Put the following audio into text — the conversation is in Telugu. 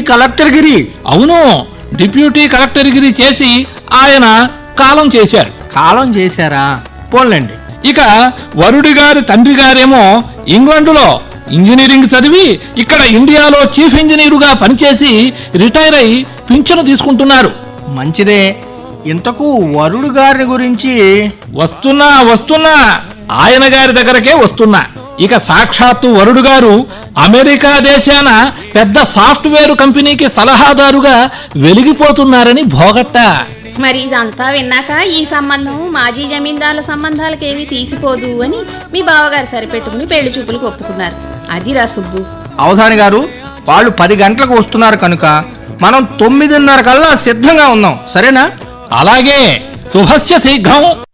కలెక్టర్గిరి అవును డిప్యూటీ కలెక్టర్గిరి చేసి ఆయన కాలం చేశారు కాలం చేశారా పోన్లండి ఇక వరుడి గారి తండ్రి గారేమో ఇంగ్లండులో ఇంజనీరింగ్ చదివి ఇక్కడ ఇండియాలో చీఫ్ ఇంజనీరుగా పనిచేసి రిటైర్ అయి పింఛను తీసుకుంటున్నారు మంచిదే ఇంతకు వరుడు గారి గురించి వస్తున్నా వస్తున్నా ఆయన గారి దగ్గరకే వస్తున్నా ఇక సాక్షాత్తు వరుడు గారు అమెరికా దేశాన పెద్ద సాఫ్ట్వేర్ కంపెనీకి సలహాదారుగా వెలిగిపోతున్నారని భోగట్ట మరి ఇదంతా విన్నాక ఈ సంబంధం మాజీ జమీందారుల సంబంధాలకేమీ తీసిపోదు అని మీ బావగారు సరిపెట్టుకుని పెళ్లి చూపులకు ఒప్పుకున్నారు అదిరా సుబ్బు అవధాని గారు వాళ్ళు పది గంటలకు వస్తున్నారు కనుక మనం తొమ్మిదిన్నర కల్లా సిద్ధంగా ఉన్నాం సరేనా అలాగే శుభస్య శీఘ్రం